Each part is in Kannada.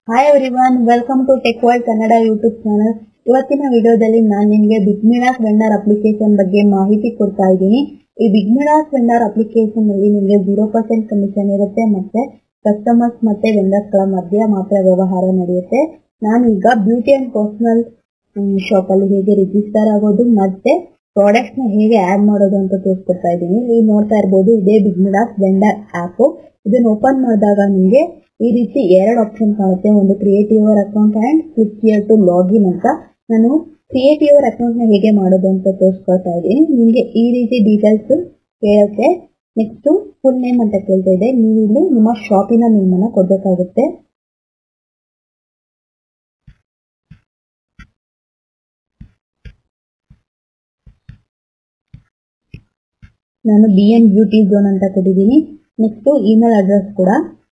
Hi everyone welcome to tech world Kannada YouTube channel ಇವತ್ತಿನ ವಿಡಿಯೋದಲ್ಲಿ ನಾನು ನಿಮಗೆ ಬಿಗ್ ಮಿಡಾಸ್ ವೆಂಡರ್ ಅಪ್ಲಿಕೇಶನ್ ಬಗ್ಗೆ ಮಾಹಿತಿ ಕೊಡ್ತಾ ಇದ್ದೀನಿ ಈ ಬಿಗ್ ಮಿಡಾಸ್ ವೆಂಡರ್ ಅಪ್ಲಿಕೇಶನ್ ಅಲ್ಲಿ ನಿಮಗೆ ಜೀರೋ ಪರ್ಸೆಂಟ್ ಕಮಿಷನ್ ಇರುತ್ತೆ ಮತ್ತೆ ಕಸ್ಟಮರ್ಸ್ ಮತ್ತೆ ವೆಂಡರ್ಸ್ ಗಳ ಮಧ್ಯೆ ಮಾತ್ರ ವ್ಯವಹಾರ ನಡೆಯುತ್ತೆ ನಾನು ಈಗ ಬ್ಯೂಟಿ ಅಂಡ್ ಪರ್ಸನಲ್ ಶಾಪ್ ಅಲ್ಲಿ ಹೇಗೆ ರಿಜಿಸ್ಟರ್ ಆಗೋದು ಮತ್ತೆ ಪ್ರಾಡಕ್ಟ್ಸ್ ನ ಹೇಗೆ ಆಡ್ ಮಾಡೋದು ಅಂತ ತೋರಿಸ್ಕೊಡ್ತಾ ಇದ್ದೀನಿ ನೀವು ನೋಡ್ತಾ ಇರ್ಬೋದು ಇದೇ ಬಿಗ್ ಮಿಡಾಸ್ ವೆಂಡರ್ ಆಪ್ ಇದನ್ನ ಓಪನ್ ಮಾಡಿದಾಗ ನಿಮಗೆ ಈ ರೀತಿ ಎರಡು ಆಪ್ಷನ್ ಕಾಣುತ್ತೆ ಒಂದು create your account and click here to login ಅಂತ ನಾನು ಕ್ರಿಯೇಟ್ ಯುವರ್ ಅಕೌಂಟ್ ನ ಹೇಗೆ ಮಾಡೋದು ಅಂತ ತೋರಿಸ್ಕೊಳ್ತಾ ಇದ್ದೀನಿ ನಿಮಗೆ ಈ ರೀತಿ ಡೀಟೇಲ್ಸ್ ಕೇಳುತ್ತೆ ನೆಕ್ಸ್ಟ್ ಫುಲ್ ನೇಮ್ ಅಂತ ಕೇಳ್ತಾ ಇದೆ ನೀವು ಇಲ್ಲಿ ನಿಮ್ಮ ಶಾಪಿನ ನೇಮ್ ಅನ್ನ ಕೊಡ್ಬೇಕಾಗುತ್ತೆ ನಾನು ಬಿ ಎನ್ ಬ್ಯೂಟಿ ಝೋನ್ ಅಂತ ಕೊಟ್ಟಿದ್ದೀನಿ ನೆಕ್ಸ್ಟ್ ಇಮೇಲ್ ಅಡ್ರೆಸ್ ಕೂಡ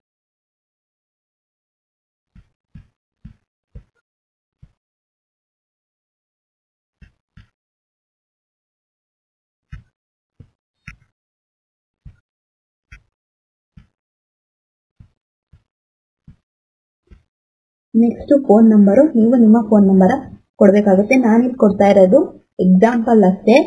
ನೆಕ್ಸ್ಟ್ ಫೋನ್ ನಂಬರು ನೀವು ನಿಮ್ಮ ಫೋನ್ ನಂಬರ್ ಕೊಡಬೇಕಾಗುತ್ತೆ ನಾನಿಲ್ಲಿ ಕೊಡ್ತಾ ಇರೋದು ಎಕ್ಸಾಂಪಲ್ ಅಷ್ಟೇ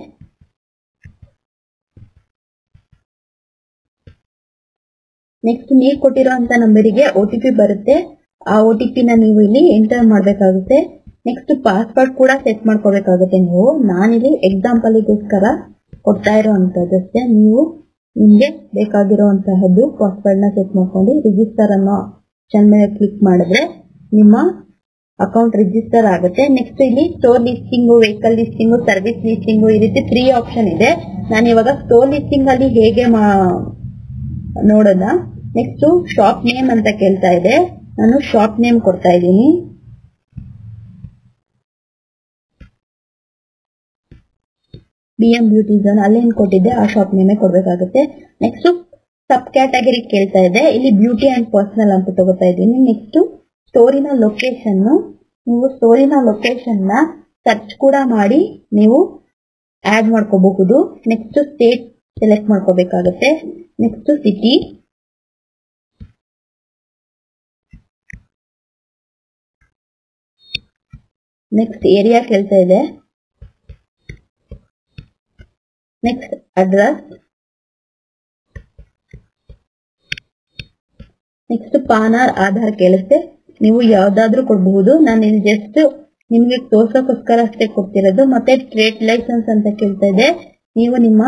ನೆಕ್ಸ್ಟ್ ನೀವು ಕೊಟ್ಟಿರುವಂತ ನಂಬರಿಗೆ ಒ ಟಿ ಪಿ ಬರುತ್ತೆ ಆ ಒ ಟಿ ಪಿನ ನೀವು ಇಲ್ಲಿ ಎಂಟರ್ ಮಾಡಬೇಕಾಗುತ್ತೆ ನೆಕ್ಸ್ಟ್ ಪಾಸ್ವರ್ಡ್ ಕೂಡ ಸೆಟ್ ಮಾಡ್ಕೋಬೇಕಾಗುತ್ತೆ ನೀವು ನಾನಿಲ್ಲಿ ಎಕ್ಸಾಂಪಲ್ಗೋಸ್ಕರ ಕೊಡ್ತಾ ಇರೋವಂಥದ್ದಷ್ಟೇ ನೀವು ನಿಮಗೆ ಬೇಕಾಗಿರುವಂತಹದ್ದು ಪಾಸ್ವರ್ಡ್ ನ ಸೆಟ್ ಮಾಡ್ಕೊಂಡು ರಿಜಿಸ್ಟರ್ ಅನ್ನೋ ಆಪ್ಷನ್ ಮೇಲೆ ಕ್ಲಿಕ್ ಮಾಡಿದ್ರೆ ನಿಮ್ಮ ಅಕೌಂಟ್ ರಿಜಿಸ್ಟರ್ ಆಗುತ್ತೆ ನೆಕ್ಸ್ಟ್ ಇಲ್ಲಿ store listing vehicle listing service listing ಈ ರೀತಿ ತ್ರೀ ಆಪ್ಷನ್ ಇದೆ ನಾನು ಇವಾಗ ಸ್ಟೋರ್ ಲಿಸ್ಟಿಂಗ್ ಅಲ್ಲಿ ಹೇಗೆ ನೋಡೋಣ ನೆಕ್ಸ್ಟ್ ಶಾಪ್ ನೇಮ್ ಅಂತ ಕೇಳ್ತಾ ಇದೆ ನಾನು ಶಾಪ್ ನೇಮ್ ಕೊಡ್ತಾ ಇದ್ದೀನಿ ಬಿ ಎಂ ಬ್ಯೂಟಿ ಝೋನ್ ಅಲ್ಲೇನ್ ಕೊಟ್ಟಿದ್ದೆ ಆ ಶಾಪ್ ನೇಮೇ ಕೊಡ್ಬೇಕಾಗುತ್ತೆ ನೆಕ್ಸ್ಟ್ ಸಬ್ ಕ್ಯಾಟಗರಿ ಕೇಳ್ತಾ ಇದೆ ಇಲ್ಲಿ ಬ್ಯೂಟಿ ಅಂಡ್ ಪರ್ಸನಲ್ ಅಂತ ತಗೋತಾ ಇದ್ದೀನಿ ನೆಕ್ಸ್ಟ್ ಸ್ಟೋರಿನ ಲೊಕೇಶನ್ ನೀವು ಸ್ಟೋರಿನ ಲೊಕೇಶನ್ ನ ಸರ್ಚ್ ಕೂಡ ಮಾಡಿ ನೀವು ಆಡ್ ಮಾಡ್ಕೋಬಹುದು ನೆಕ್ಸ್ಟ್ ಸ್ಟೇಟ್ ಸೆಲೆಕ್ಟ್ ಮಾಡ್ಕೋಬೇಕಾಗುತ್ತೆ ನೆಕ್ಸ್ಟ್ ಸಿಟಿ ನೆಕ್ಸ್ಟ್ ಏರಿಯಾ ಕೇಳ್ತಾ ಇದೆ next address next PAN or Aadhaar ಕೇಳುತ್ತೆ ನೀವು ಯಾವ್ದಾದ್ರೂ ಕೊಡಬಹುದು ನಾನು ಇಲ್ಲಿ ಜಸ್ಟ್ ನಿಮ್ಗೆ ತೋರ್ಸೋಕೋಸ್ಕರ ಅಷ್ಟೇ ಕೊಡ್ತಿರೋದು ಮತ್ತೆ ಟ್ರೇಡ್ ಲೈಸೆನ್ಸ್ ಅಂತ ಕೇಳ್ತಾ ಇದೆ ನೀವು ನಿಮ್ಮ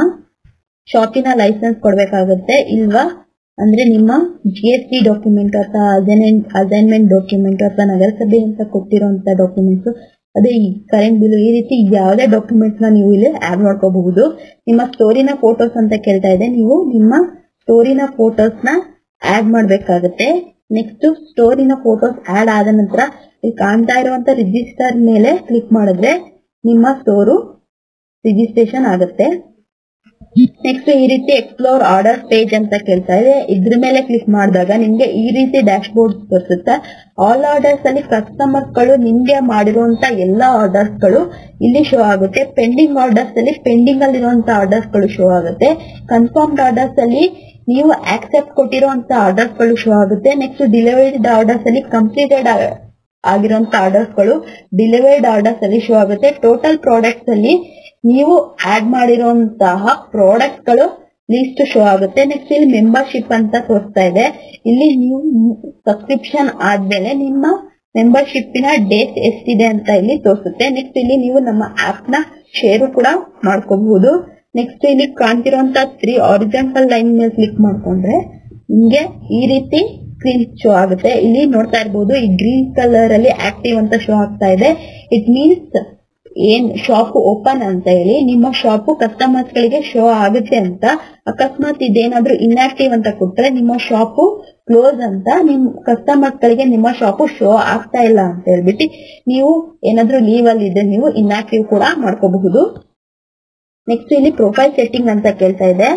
ಶಾಪಿನ ಲೈಸೆನ್ಸ್ ಕೊಡ್ಬೇಕಾಗುತ್ತೆ ಇಲ್ವಾ ಅಂದ್ರೆ ನಿಮ್ಮ ಜಿ ಎಸ್ ಟಿ ಡಾಕ್ಯುಮೆಂಟ್ ಅಥವಾ ಅಸೈನ್ಮೆಂಟ್ ಅಸೈನ್ಮೆಂಟ್ ಡಾಕ್ಯುಮೆಂಟ್ ಅಥವಾ ನಗರಸಭೆ ಅಂತ ಕೊಟ್ಟಿರುವಂತ ಡಾಕ್ಯುಮೆಂಟ್ಸ್ ಅದೇ ಈ ಕರೆಂಟ್ ಬಿಲ್ ಈ ರೀತಿ ಯಾವುದೇ ಡಾಕ್ಯುಮೆಂಟ್ಸ್ ನ ನೀವು ಇಲ್ಲಿ ಆಡ್ ಮಾಡ್ಕೋಬಹುದು ನಿಮ್ಮ ಸ್ಟೋರಿನ ಫೋಟೋಸ್ ಅಂತ ಕೇಳ್ತಾ ಇದೆ ನೀವು ನಿಮ್ಮ ಸ್ಟೋರಿನ ಫೋಟೋಸ್ ನ ಆಡ್ ಮಾಡ್ಬೇಕಾಗುತ್ತೆ ನೆಕ್ಸ್ಟ್ ಸ್ಟೋರಿನ ಫೋಟೋಸ್ ಆಡ್ ಆದ ನಂತರ ಇಲ್ಲಿ ಕಾಣ್ತಾ ಇರುವಂತ ರಿಜಿಸ್ಟರ್ ಮೇಲೆ ಕ್ಲಿಕ್ ಮಾಡಿದ್ರೆ ನಿಮ್ಮ ಸ್ಟೋರು ರಿಜಿಸ್ಟ್ರೇಷನ್ ಆಗುತ್ತೆ ನೆಕ್ಸ್ಟ್ ಈ ರೀತಿ ಎಕ್ಸ್ಪ್ಲೋರ್ ಆರ್ಡರ್ ಪೇಜ್ ಅಂತ ಕೇಳ್ತಾ ಇದೆ ಇದ್ರ ಮೇಲೆ ಕ್ಲಿಕ್ ಮಾಡಿದಾಗ ನಿಮ್ಗೆ ಈ ರೀತಿ ಡ್ಯಾಶ್ ಬೋರ್ಡ್ ತೋರಿಸುತ್ತೆ ಆಲ್ ಆರ್ಡರ್ಸ್ ಅಲ್ಲಿ ಕಸ್ಟಮರ್ಸ್ ಗಳು ನಿಮ್ಗೆ ಮಾಡಿರುವಂತ ಎಲ್ಲಾ ಆರ್ಡರ್ಸ್ ಗಳು ಇಲ್ಲಿ ಶೋ ಆಗುತ್ತೆ ಪೆಂಡಿಂಗ್ ಆರ್ಡರ್ಸ್ ಅಲ್ಲಿ ಪೆಂಡಿಂಗ್ ಅಲ್ಲಿರುವಂತ ಆರ್ಡರ್ಸ್ ಗಳು ಶೋ ಆಗುತ್ತೆ ಕನ್ಫರ್ಮ್ಡ್ ಆರ್ಡರ್ಸ್ ಅಲ್ಲಿ ನೀವು ಆಕ್ಸೆಪ್ಟ್ ಕೊಟ್ಟಿರುವಂತ ಆರ್ಡರ್ಸ್ ಗಳು ಶೋ ಆಗುತ್ತೆ ನೆಕ್ಸ್ಟ್ ಡಿಲಿವರಿಡ್ ಆರ್ಡರ್ಸ್ ಅಲ್ಲಿ ಕಂಪ್ಲೀಟೆಡ್ ಆಗಿರುವಂತ ಆರ್ಡರ್ಸ್ ಗಳು ಡಿಲಿವರ್ಡ್ ಆರ್ಡರ್ಸ್ ಅಲ್ಲಿ ಶೋ ಆಗುತ್ತೆ ಟೋಟಲ್ ಪ್ರಾಡಕ್ಟ್ಸ್ ಅಲ್ಲಿ ನೀವು ಆಡ್ ಮಾಡಿರುವಂತಹ ಪ್ರಾಡಕ್ಟ್ ಗಳು ಲಿಸ್ಟ್ ಶೋ ಆಗುತ್ತೆ ನೆಕ್ಸ್ಟ್ ಇಲ್ಲಿ ಮೆಂಬರ್ಶಿಪ್ ಅಂತ ತೋರಿಸ್ತಾ ಇದೆ ಇಲ್ಲಿ ನೀವು ಸಬ್ಸ್ಕ್ರಿಪ್ಷನ್ ಆದ್ಮೇಲೆ ನಿಮ್ಮ ಮೆಂಬರ್ಶಿಪ್ಪಿನ ಡೇಟ್ ಎಷ್ಟಿದೆ ಅಂತ ಇಲ್ಲಿ ತೋರಿಸುತ್ತೆ ನೆಕ್ಸ್ಟ್ ಇಲ್ಲಿ ನೀವು ನಮ್ಮ ಆಪ್ ನ ಶೇರು ಕೂಡ ಮಾಡ್ಕೋಬಹುದು ನೆಕ್ಸ್ಟ್ ಇಲ್ಲಿ ಕಾಣ್ತಿರುವಂತ ತ್ರೀ ಆರಿಜೆಂಟಲ್ ಲೈನ್ ಮೇಲೆ ಕ್ಲಿಕ್ ಮಾಡ್ಕೊಂಡ್ರೆ ನಿಮ್ಗೆ ಈ ರೀತಿ ಸ್ಕ್ರೀನ್ ಶೋ ಆಗುತ್ತೆ ಇಲ್ಲಿ ನೋಡ್ತಾ ಇರ್ಬೋದು ಈ ಗ್ರೀನ್ ಕಲರ್ ಅಲ್ಲಿ ಆಕ್ಟಿವ್ ಅಂತ ಶೋ ಆಗ್ತಾ ಇದೆ ಇಟ್ ಮೀನ್ಸ್ ಏನ್ ಶಾಪ್ ಓಪನ್ ಅಂತ ಹೇಳಿ ನಿಮ್ಮ ಶಾಪ್ ಕಸ್ಟಮರ್ಸ್ ಗಳಿಗೆ ಶೋ ಆಗುತ್ತೆ ಅಂತ ಅಕಸ್ಮಾತ್ ಇದೇನಾದ್ರೂ ಇನ್ಆಕ್ಟಿವ್ ಅಂತ ಕೊಟ್ರೆ ನಿಮ್ಮ ಶಾಪ್ ಕ್ಲೋಸ್ ಅಂತ ನಿಮ್ ಕಸ್ಟಮರ್ಸ್ ಗಳಿಗೆ ನಿಮ್ಮ ಶಾಪ್ ಶೋ ಆಗ್ತಾ ಇಲ್ಲ ಅಂತ ಹೇಳ್ಬಿಟ್ಟು ನೀವು ಏನಾದ್ರೂ ಲೀವ್ ಅಲ್ಲಿ ಇದ್ರೆ ನೀವು ಇನ್ಆಕ್ಟಿವ್ ಕೂಡ ಮಾಡ್ಕೋಬಹುದು ನೆಕ್ಸ್ಟ್ ಇಲ್ಲಿ ಪ್ರೊಫೈಲ್ ಸೆಟ್ಟಿಂಗ್ ಅಂತ ಕೇಳ್ತಾ ಇದೆ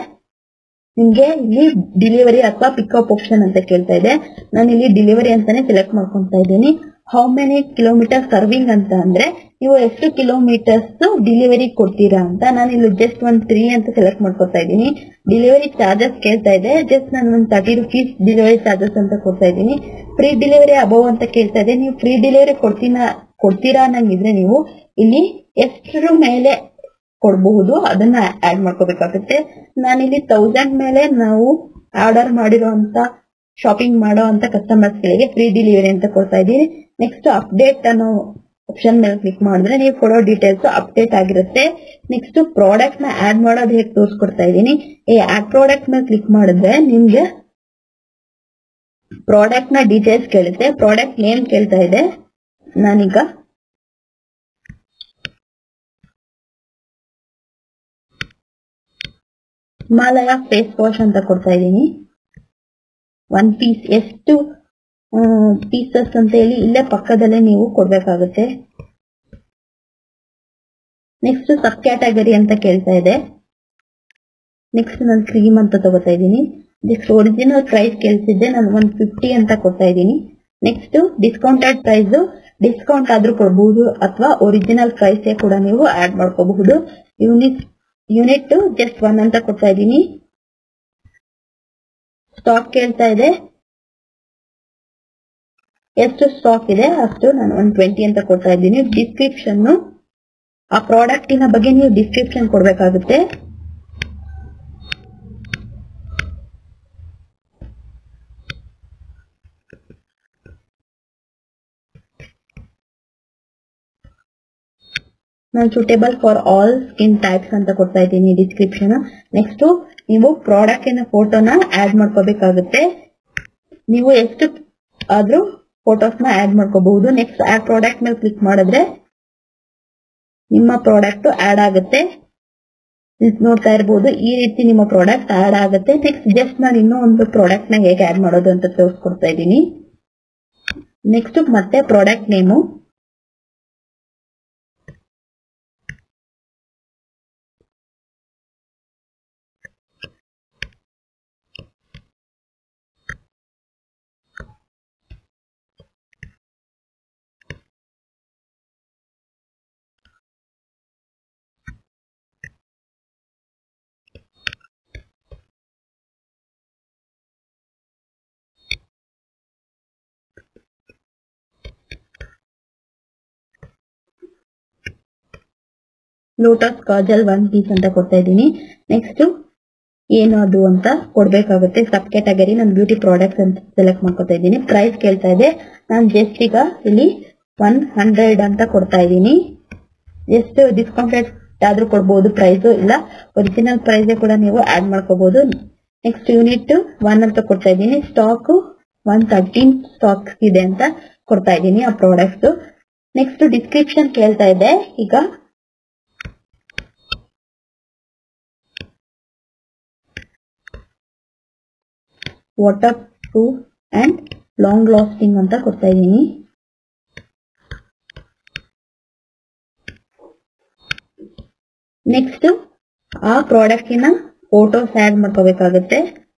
ನಿಮ್ಗೆ ಇಲ್ಲಿ ಡಿಲಿವರಿ ಅಥವಾ ಪಿಕಪ್ ಆಪ್ಷನ್ ಅಂತ ಕೇಳ್ತಾ ಇದೆ ನಾನು ಇಲ್ಲಿ ಡಿಲಿವರಿ ಅಂತಾನೆ ಸೆಲೆಕ್ಟ್ ಮಾಡ್ಕೊಂತಾ ಇದ್ದೀನಿ ಹೌ ಮೆನಿ ಕಿಲೋಮೀಟರ್ ಸರ್ವಿಂಗ್ ಅಂತ ಅಂದ್ರೆ ನೀವು ಎಷ್ಟು ಕಿಲೋಮೀಟರ್ಸ್ ಡಿಲಿವರಿ ಕೊಡ್ತೀರಾ ಅಂತ ನಾನು ಇಲ್ಲಿ ಜಸ್ಟ್ ಒಂದ್ ತ್ರೀ ಅಂತ ಸೆಲೆಕ್ಟ್ ಮಾಡ್ಕೊತಾ ಇದ್ದೀನಿ ಡಿಲಿವರಿ ಚಾರ್ಜಸ್ ಕೇಳ್ತಾ ಇದೆ ಜಸ್ಟ್ ನಾನು ಒಂದು ತರ್ಟಿ ರುಪೀಸ್ ಡಿಲಿವರಿ ಚಾರ್ಜಸ್ ಅಂತ ಕೊಡ್ತಾ ಇದ್ದೀನಿ ಫ್ರೀ ಡಿಲಿವರಿ ಅಬೋವ್ ಅಂತ ಕೇಳ್ತಾ ಇದೆ ನೀವು ಫ್ರೀ ಡಿಲಿವರಿ ಕೊಡ್ತೀನ ಕೊಡ್ತೀರಾ ಅನ್ನಂಗಿದ್ರೆ ನೀವು ಇಲ್ಲಿ ಎಷ್ಟರ ಮೇಲೆ ಕೊಡಬಹುದು ಅದನ್ನ ಆಡ್ ಮಾಡ್ಕೋಬೇಕಾಗುತ್ತೆ ನಾನಿಲ್ಲಿ ತೌಸಂಡ್ ಮೇಲೆ ನಾವು ಆರ್ಡರ್ ಮಾಡಿರುವಂತ ಶಾಪಿಂಗ್ ಮಾಡೋ ಅಂತ ಕಸ್ಟಮರ್ಸ್ ಗಳಿಗೆ ಫ್ರೀ ಡಿಲಿವರಿ ಅಂತ ಕೊಡ್ತಾ ಇದ್ದೀನಿ ನೆಕ್ಸ್ಟ್ ಅಪ್ಡೇಟ್ ಅನ್ನೋ ಆಪ್ಷನ್ ಮೇಲೆ ಕ್ಲಿಕ್ ಮಾಡಿದ್ರೆ ನೀವು ಕೊಡೋ ಡೀಟೇಲ್ಸ್ ಅಪ್ಡೇಟ್ ಆಗಿರುತ್ತೆ ನೆಕ್ಸ್ಟ್ ಪ್ರಾಡಕ್ಟ್ ನ ಆಡ್ ಮಾಡೋದು ಹೇಗೆ ತೋರಿಸ್ಕೊಡ್ತಾ ಇದ್ದೀನಿ ಈ ಆಡ್ ಪ್ರಾಡಕ್ಟ್ ಮೇಲೆ ಕ್ಲಿಕ್ ಮಾಡಿದ್ರೆ ನಿಮ್ಗೆ ಪ್ರಾಡಕ್ಟ್ ನ ಡೀಟೇಲ್ಸ್ ಕೇಳುತ್ತೆ ಪ್ರಾಡಕ್ಟ್ ನೇಮ್ ಕೇಳ್ತಾ ಇದೆ ನಾನೀಗ ಹಿಮಾಲಯ ಫೇಸ್ ವಾಶ್ ಅಂತ ಕೊಡ್ತಾ ಇದ್ದೀನಿ ಒನ್ ಪೀಸ್ ಎಷ್ಟು ಪೀಸಸ್ ಅಂತ ಹೇಳಿ ಇಲ್ಲೇ ಪಕ್ಕದಲ್ಲೇ ನೀವು ಕೊಡ್ಬೇಕಾಗುತ್ತೆ ನೆಕ್ಸ್ಟ್ ಸಬ್ ಕ್ಯಾಟಗರಿ ಅಂತ ಕೇಳ್ತಾ ಇದೆ ನೆಕ್ಸ್ಟ್ ನಾನು ಕ್ರೀಮ್ ಅಂತ ತಗೋತಾ ಇದ್ದೀನಿ ನೆಕ್ಸ್ಟ್ ಒರಿಜಿನಲ್ ಪ್ರೈಸ್ ಕೇಳ್ತಿದ್ದೆ ನಾನು ಒನ್ ಫಿಫ್ಟಿ ಅಂತ ಕೊಡ್ತಾ ಇದ್ದೀನಿ ನೆಕ್ಸ್ಟ್ ಡಿಸ್ಕೌಂಟೆಡ್ ಪ್ರೈಸ್ ಡಿಸ್ಕೌಂಟ್ ಆದ್ರೂ ಕೊಡಬಹುದು ಅಥವಾ ಒರಿಜಿನಲ್ ಪ್ರೈಸ್ ಕೂಡ ನೀವು ಆಡ್ ಮಾಡ್ಕೋಬಹುದು ಯೂನಿಟ್ ಯೂನಿಟ್ ಜಸ್ಟ್ ಒನ್ ಅಂತ ಕೊಡ್ತಾ ಇದ್ದೀನಿ ಸ್ಟಾಕ್ ಕೇಳ್ತಾ ಇದೆ ಎಷ್ಟು ಸ್ಟಾಕ್ ಇದೆ ಅಷ್ಟು ನಾನು ಒನ್ ಟ್ವೆಂಟಿ ಅಂತ ಕೊಡ್ತಾ ಇದ್ದೀನಿ ಡಿಸ್ಕ್ರಿಪ್ಷನ್ ಆ ಪ್ರಾಡಕ್ಟಿನ ಬಗ್ಗೆ ನೀವು ಡಿಸ್ಕ್ರಿಪ್ಷನ್ ಕೊಡ್ಬೇಕಾಗುತ್ತೆ ನಾನು suitable for all skin types ಅಂತ ಕೊಡ್ತಾ ಇದ್ದೀನಿ ಡಿಸ್ಕ್ರಿಪ್ಷನ್ ನೆಕ್ಸ್ಟ್ ನೀವು ಪ್ರಾಡಕ್ಟ್ ಇನ ಫೋಟೋನ ಆಡ್ ಮಾಡ್ಕೋಬೇಕಾಗುತ್ತೆ ನೀವು ಎಷ್ಟು ಆದ್ರೂ ಫೋಟೋಸ್ ನ ಆಡ್ ಮಾಡ್ಕೋಬಹುದು ನೆಕ್ಸ್ಟ್ ಆ ಪ್ರಾಡಕ್ಟ್ ಮೇಲೆ ಕ್ಲಿಕ್ ಮಾಡಿದ್ರೆ ನಿಮ್ಮ ಪ್ರಾಡಕ್ಟ್ ಆಡ್ ಆಗುತ್ತೆ ಇದ್ ನೋಡ್ತಾ ಇರಬಹುದು ಈ ರೀತಿ ನಿಮ್ಮ ಪ್ರಾಡಕ್ಟ್ ಆಡ್ ಆಗುತ್ತೆ ನೆಕ್ಸ್ಟ್ ಜಸ್ಟ್ ನಾನು ಇನ್ನೂ ಒಂದು ಪ್ರಾಡಕ್ಟ್ ನ ಹೇಗೆ ಆಡ್ ಮಾಡೋದು ಅಂತ ತೋರಿಸ್ಕೊಡ್ತಾ ಇದ್ದೀನಿ ನೆಕ್ಸ್ಟ್ ಮತ್ತೆ product name Lotus kajal one piece ಅಂತ ಕೊಡ್ತಾ ಇದ್ದೀನಿ ನೆಕ್ಸ್ಟ್ ಏನು ಅದು ಅಂತ ಕೊಡ್ಬೇಕಾಗುತ್ತೆ ಸಬ್ ಕ್ಯಾಟಗರಿ ನಾನು ಬ್ಯೂಟಿ ಪ್ರಾಡಕ್ಟ್ಸ್ ಅಂತ ಸೆಲೆಕ್ಟ್ ಮಾಡ್ಕೊತಾ ಇದ್ದೀನಿ ಪ್ರೈಸ್ ಕೇಳ್ತಾ ಇದೆ ನಾನು ಜಸ್ಟ್ ಈಗ ಇಲ್ಲಿ ಒನ್ ಹಂಡ್ರೆಡ್ ಅಂತ ಕೊಡ್ತಾ ಇದ್ದೀನಿ ಎಷ್ಟು ಡಿಸ್ಕೌಂಟೆಡ್ ಆದ್ರೂ ಕೊಡ್ಬೋದು ಪ್ರೈಸ್ ಇಲ್ಲ ಒರಿಜಿನಲ್ ಪ್ರೈಸ್ ಕೂಡ ನೀವು ಆಡ್ ಮಾಡ್ಕೋಬಹುದು ನೆಕ್ಸ್ಟ್ ಯೂನಿಟ್ ಒನ್ ಅಂತ ಕೊಡ್ತಾ ಇದ್ದೀನಿ ಸ್ಟಾಕ್ ಒನ್ ತರ್ಟೀನ್ ಸ್ಟಾಕ್ ಇದೆ ಅಂತ ಕೊಡ್ತಾ ಇದ್ದೀನಿ ಆ ಪ್ರಾಡಕ್ಟ್ಸ್ ನೆಕ್ಸ್ಟ್ ಡಿಸ್ಕ್ರಿಪ್ಷನ್ ಕೇಳ್ತಾ ಇದೆ ಈಗ waterproof and long lasting ಅಂತ ಕೊಡ್ತಾ ಇದ್ದೀನಿ ನೆಕ್ಸ್ಟ್ ಆ ಪ್ರಾಡಕ್ಟಿನ ಫೋಟೋಸ್ ಆಡ್ ಮಾಡ್ಕೋಬೇಕಾಗುತ್ತೆ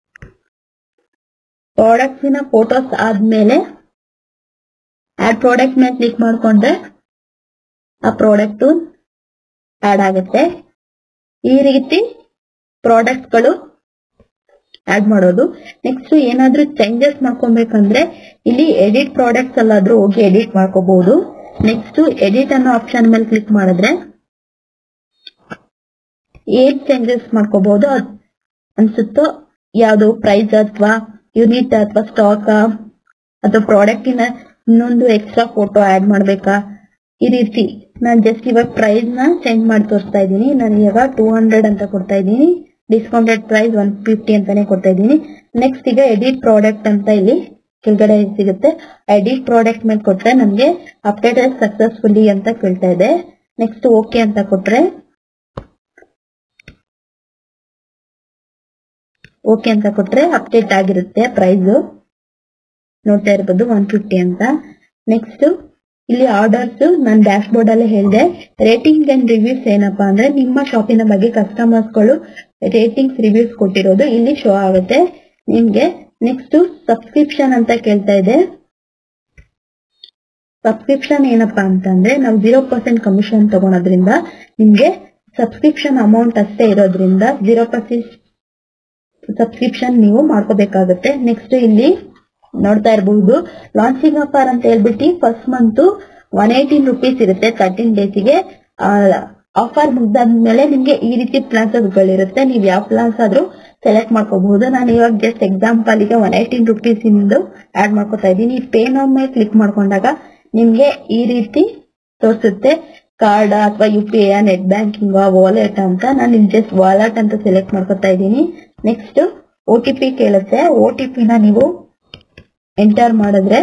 ಪ್ರಾಡಕ್ಟಿನ ಫೋಟೋಸ್ ಆದ್ಮೇಲೆ ಆಡ್ ಪ್ರಾಡಕ್ಟ್ ಮೇಲೆ ಕ್ಲಿಕ್ ಮಾಡ್ಕೊಂಡ್ರೆ ಆ ಪ್ರಾಡಕ್ಟ್ ಆಡ್ ಆಗುತ್ತೆ ಈ ರೀತಿ ಪ್ರಾಡಕ್ಟ್ಗಳು ಆಡ್ ಮಾಡೋದು ನೆಕ್ಸ್ಟ್ ಏನಾದ್ರೂ ಚೇಂಜಸ್ ಮಾಡ್ಕೊಬೇಕಂದ್ರೆ ಇಲ್ಲಿ ಎಡಿಟ್ ಪ್ರಾಡಕ್ಟ್ಸ್ ಅಲ್ಲಾದ್ರೂ ಹೋಗಿ ಎಡಿಟ್ ಮಾಡ್ಕೋಬಹುದು ನೆಕ್ಸ್ಟ್ ಎಡಿಟ್ ಅನ್ನೋ ಆಪ್ಷನ್ ಮೇಲೆ ಕ್ಲಿಕ್ ಮಾಡಿದ್ರೆ ಏನ್ ಚೇಂಜಸ್ ಮಾಡ್ಕೋಬಹುದು ಅನ್ಸುತ್ತೋ ಯಾವ್ದು ಪ್ರೈಸ್ ಅಥವಾ ಯೂನಿಟ್ ಅಥವಾ ಸ್ಟಾಕ್ ಅಥವಾ ಪ್ರಾಡಕ್ಟಿನ ಇನ್ನೊಂದು ಎಕ್ಸ್ಟ್ರಾ ಫೋಟೋ ಆಡ್ ಮಾಡ್ಬೇಕಾ ಈ ರೀತಿ ನಾನು ಜಸ್ಟ್ ಇವಾಗ ಪ್ರೈಸ್ ನ ಚೇಂಜ್ ಮಾಡಿ ತೋರಿಸ್ತಾ ಇದ್ದೀನಿ ನಾನು ಇವಾಗ ಟೂ ಹಂಡ್ರೆಡ್ ಅಂತ ಕೊಡ್ತಾ ಇದ್ದೀನಿ ಡಿಸ್ಕೌಂಟೆಡ್ ಪ್ರೈಸ್ ಒನ್ ಫಿಫ್ಟಿ ಅಂತಾನೆ ಕೊಡ್ತಾ ಇದ್ದೀನಿ ನೆಕ್ಸ್ಟ್ ಈಗ ಎಡಿಟ್ ಪ್ರಾಡಕ್ಟ್ ಅಂತ ಇಲ್ಲಿ ಕೆಳಗಡೆ ಸಿಗುತ್ತೆ ಎಡಿಟ್ ಪ್ರಾಡಕ್ಟ್ ಮೇಲೆ ಕೊಟ್ರೆ ನಮ್ಗೆ ಅಪ್ಡೇಟ್ ಸಕ್ಸಸ್ಫುಲಿ ಅಂತ ಕೇಳ್ತಾ ಇದೆ ನೆಕ್ಸ್ಟ್ ಓಕೆ ಅಂತ ಕೊಟ್ರೆ ಓಕೆ ಅಂತ ಕೊಟ್ರೆ ಅಪ್ಡೇಟ್ ಆಗಿರುತ್ತೆ ಪ್ರೈಸ್ ನೋಡ್ತಾ ಇರ್ಬೋದು ಒನ್ ಫಿಫ್ಟಿ ಅಂತ ನೆಕ್ಸ್ಟ್ ಇಲ್ಲಿ ಆರ್ಡರ್ಸ್ ನಾನು ಡ್ಯಾಶ್ ಬೋರ್ಡ್ ಅಲ್ಲಿ ಹೇಳಿದೆ ರೇಟಿಂಗ್ ಅಂಡ್ ರಿವ್ಯೂಸ್ ಏನಪ್ಪಾ ಅಂದ್ರೆ ನಿಮ್ಮ ಶಾಪಿನ ಬಗ್ಗೆ ಕಸ್ಟಮರ್ಸ್ ಗಳು ರೇಟಿಂಗ್ಸ್ ರಿವ್ಯೂಸ್ ಕೊಟ್ಟಿರೋದು ಇಲ್ಲಿ ಶೋ ಆಗುತ್ತೆ ನಿಮ್ಗೆ ನೆಕ್ಸ್ಟ್ ಸಬ್ಸ್ಕ್ರಿಪ್ಷನ್ ಅಂತ ಕೇಳ್ತಾ ಇದೆ ಸಬ್ಸ್ಕ್ರಿಪ್ಷನ್ ಏನಪ್ಪಾ ಅಂತಂದ್ರೆ ನಾವು ಜೀರೋ ಪರ್ಸೆಂಟ್ ಕಮಿಷನ್ ತಗೊಳೋದ್ರಿಂದ ನಿಮ್ಗೆ ಸಬ್ಸ್ಕ್ರಿಪ್ಷನ್ ಅಮೌಂಟ್ ಅಷ್ಟೇ ಇರೋದ್ರಿಂದ ಜೀರೋ ಪರ್ಸೆಂಟ್ ಸಬ್ಸ್ಕ್ರಿಪ್ಷನ್ ನೀವು ಮಾಡ್ಕೋಬೇಕಾಗುತ್ತೆ ನೆಕ್ಸ್ಟ್ ಇಲ್ಲಿ ನೋಡ್ತಾ ಇರಬಹುದು ಲಾಂಚಿಂಗ್ ಆಫರ್ ಅಂತ ಹೇಳ್ಬಿಟ್ಟು first month one eighteen rupees ಇರುತ್ತೆ ತರ್ಟೀನ್ ಡೇಸಿಗೆ ಆಫರ್ ಮುಗ್ದಾದ್ಮೇಲೆ ನಿಮ್ಗೆ ಈ ರೀತಿ ಪ್ಲಾನ್ಸ್ ಗಳಿರುತ್ತೆ ನೀವು ಯಾವ ಪ್ಲಾನ್ಸ್ ಆದ್ರೂ ಸೆಲೆಕ್ಟ್ ಮಾಡ್ಕೋಬಹುದು ನಾನು ಇವಾಗ ಜಸ್ಟ್ ಎಕ್ಸಾಂಪಲ್ ಗೆ ಒನ್ ಏಯ್ಟೀನ್ ರುಪೀಸ್ ಇಂದು ಆಡ್ ಮಾಡ್ಕೋತಾ ಇದ್ದೀನಿ ಪೇ ನೌ ಮೇಲೆ ಕ್ಲಿಕ್ ಮಾಡ್ಕೊಂಡಾಗ ನಿಮ್ಗೆ ಈ ರೀತಿ ತೋರಿಸುತ್ತೆ ಕಾರ್ಡ್ ಅಥವಾ U P I net banking wallet ಅಂತ ನಾನು ಇಲ್ಲಿ ಜಸ್ಟ್ ವಾಲೆಟ್ ಅಂತ ಸೆಲೆಕ್ಟ್ ಮಾಡ್ಕೊತಾ ಇದ್ದೀನಿ ನೆಕ್ಸ್ಟ್ ಒ ಟಿ ಪಿ ಕೇಳುತ್ತೆ ಒ ಟಿ ಪಿನ ನೀವು ಎಂಟರ್ ಮಾಡಿದ್ರೆ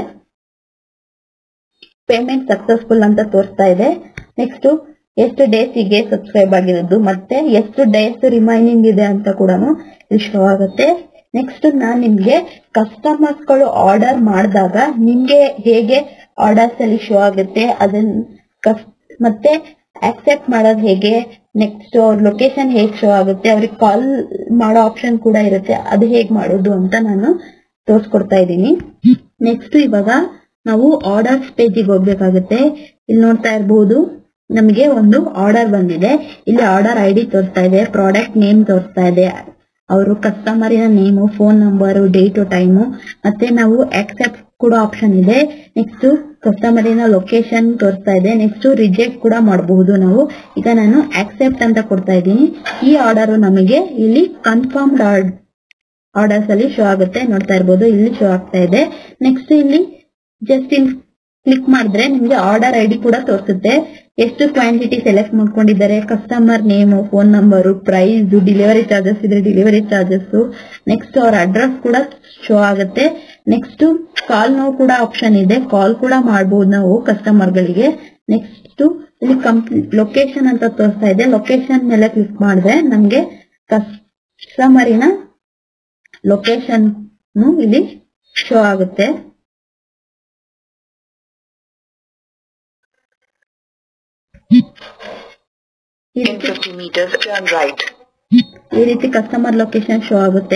ಪೇಮೆಂಟ್ ಸಕ್ಸಸ್ಫುಲ್ ಅಂತ ತೋರಿಸ್ತಾ ಇದೆ ನೆಕ್ಸ್ಟ್ ಎಷ್ಟು ಡೇಸಿಗೆ ಸಬ್ಸ್ಕ್ರೈಬ್ ಆಗಿರೋದು ಮತ್ತೆ ಎಷ್ಟು ಡೇಸ್ ರಿಮೈನಿಂಗ್ ಇದೆ ಅಂತ ಕೂಡ ಇಲ್ಲಿ ಶೋ ಆಗುತ್ತೆ ನೆಕ್ಸ್ಟ್ ನಾನ್ ನಿಮ್ಗೆ ಕಸ್ಟಮರ್ಸ್ ಗಳು ಆರ್ಡರ್ ಮಾಡಿದಾಗ ನಿಮ್ಗೆ ಹೇಗೆ ಆರ್ಡರ್ಸ್ ಅಲ್ಲಿ ಶೋ ಆಗುತ್ತೆ ಅದನ್ನ ಕಸ್- ಮತ್ತೆ ಆಕ್ಸೆಪ್ಟ್ ಮಾಡೋದು ಹೇಗೆ ನೆಕ್ಸ್ಟ್ ಅವ್ರ ಲೊಕೇಶನ್ ಹೇಗ್ ಶೋ ಆಗುತ್ತೆ ಅವ್ರಿಗೆ ಕಾಲ್ ಮಾಡೋ ಆಪ್ಷನ್ ಕೂಡ ಇರುತ್ತೆ ಅದು ಹೇಗ್ ಮಾಡೋದು ಅಂತ ನಾನು ತೋರ್ಸ್ಕೊಡ್ತಾ ಇದ್ದೀನಿ ನೆಕ್ಸ್ಟ್ ಇವಾಗ ನಾವು ಆರ್ಡರ್ಸ್ ಪೇಜಿಗೆ ಹೋಗ್ಬೇಕಾಗುತ್ತೆ ಇಲ್ಲಿ ನೋಡ್ತಾ ಇರಬಹುದು ನಮಗೆ ಒಂದು ಆರ್ಡರ್ ಬಂದಿದೆ ಇಲ್ಲಿ ಆರ್ಡರ್ ಐ ಡಿ ತೋರಿಸ್ತಾ ಇದೆ ಪ್ರಾಡಕ್ಟ್ ನೇಮ್ ತೋರಿಸ್ತಾ ಇದೆ ಅವರು ಕಸ್ಟಮರಿನ name phone number date time ಮತ್ತೆ ನಾವು ಆಕ್ಸೆಪ್ಟ್ ಕೂಡ ಆಪ್ಷನ್ ಇದೆ ನೆಕ್ಸ್ಟ್ ಕಸ್ಟಮರಿನ ಲೊಕೇಶನ್ ತೋರಿಸ್ತಾ ಇದೆ ನೆಕ್ಸ್ಟ್ ರಿಜೆಕ್ಟ್ ಕೂಡ ಮಾಡಬಹುದು ನಾವು ಈಗ ನಾನು ಆಕ್ಸೆಪ್ಟ್ ಅಂತ ಕೊಡ್ತಾ ಇದ್ದೀನಿ ಈ ಆರ್ಡರ್ ನಮಗೆ ಇಲ್ಲಿ ಕನ್ಫರ್ಮ್ಡ್ ಆರ್ಡರ್ಸ್ ಅಲ್ಲಿ ಶೋ ಆಗುತ್ತೆ ನೋಡ್ತಾ ಇರ್ಬೋದು ಇಲ್ಲಿ ಶೋ ಆಗ್ತಾ ಇದೆ ನೆಕ್ಸ್ಟ್ ಇಲ್ಲಿ ಜಸ್ಟ್ ಇಲ್ಲಿ ಕ್ಲಿಕ್ ಮಾಡಿದ್ರೆ ನಿಮ್ಗೆ ಆರ್ಡರ್ ಐ ಡಿ ಕೂಡ ತೋರಿಸುತ್ತೆ ಎಷ್ಟು ಕ್ವಾಂಟಿಟಿ ಸೆಲೆಕ್ಟ್ ಮಾಡ್ಕೊಂಡಿದ್ದಾರೆ customer name phone number price delivery charges ಇದ್ರೆ ಡೆಲಿವರಿ ಚಾರ್ಜಸ್ ನೆಕ್ಸ್ಟ್ ಅವ್ರ ಅಡ್ರೆಸ್ ಕೂಡ ಶೋ ಆಗುತ್ತೆ ನೆಕ್ಸ್ಟ್ ಕಾಲ್ ನಾವು ಕೂಡ ಆಪ್ಷನ್ ಇದೆ ಕಾಲ್ ಕೂಡ ಮಾಡಬಹುದು ನಾವು ಕಸ್ಟಮರ್ ಗಳಿಗೆ ನೆಕ್ಸ್ಟ್ ಇಲ್ಲಿ ಲೊಕೇಶನ್ ಅಂತ ತೋರಿಸ್ತಾ ಇದೆ ಲೊಕೇಶನ್ ಮೇಲೆ ಕ್ಲಿಕ್ ಮಾಡಿದ್ರೆ ನಮ್ಗೆ ಕಸ್ಟಮರಿನ ಲೊಕೇಶನ್ ಇಲ್ಲಿ ಶೋ ಆಗುತ್ತೆ ಈ In ರೀತಿ 50 meters, turn right. ಈ ರೀತಿ ಕಸ್ಟಮರ್ ಲೊಕೇಶನ್ ಶೋ ಆಗುತ್ತೆ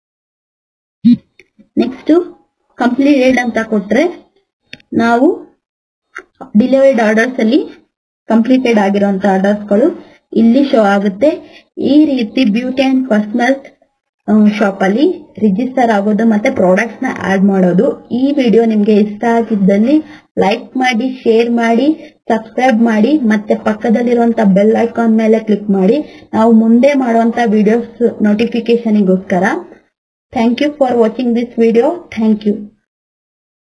ನೆಕ್ಸ್ಟ್ ಕಂಪ್ಲೀಟೆಡ್ ಅಂತ ಕೊಟ್ರೆ ನಾವು ಡಿಲಿವರ್ಡ್ ಆರ್ಡರ್ಸ್ ಅಲ್ಲಿ ಕಂಪ್ಲೀಟೆಡ್ ಆಗಿರುವಂತ ಆರ್ಡರ್ಸ್ ಗಳು ಇಲ್ಲಿ ಶೋ ಆಗುತ್ತೆ ಈ ರೀತಿ ಬ್ಯೂಟಿ ಅಂಡ್ ಪರ್ಸನಲ್ ಶಾಪ್ ಅಲ್ಲಿ ರಿಜಿಸ್ಟರ್ ಆಗೋದು ಮತ್ತೆ ಪ್ರಾಡಕ್ಟ್ಸ್ ನ ಆಡ್ ಮಾಡೋದು ಈ ವಿಡಿಯೋ ನಿಮ್ಗೆ ಇಷ್ಟ ಆಗಿದ್ದಲ್ಲಿ ಲೈಕ್ ಮಾಡಿ ಶೇರ್ ಮಾಡಿ ಸಬ್ಸ್ಕ್ರೈಬ್ ಮಾಡಿ ಮತ್ತೆ ಪಕ್ಕದಲ್ಲಿರುವಂತ ಬೆಲ್ ಐಕಾನ್ ಮೇಲೆ ಕ್ಲಿಕ್ ಮಾಡಿ ನಾವು ಮುಂದೆ ಮಾಡುವಂತ ವಿಡಿಯೋಸ್ ನೋಟಿಫಿಕೇಶನ್ಗೋಸ್ಕರ thank you for watching this video thank you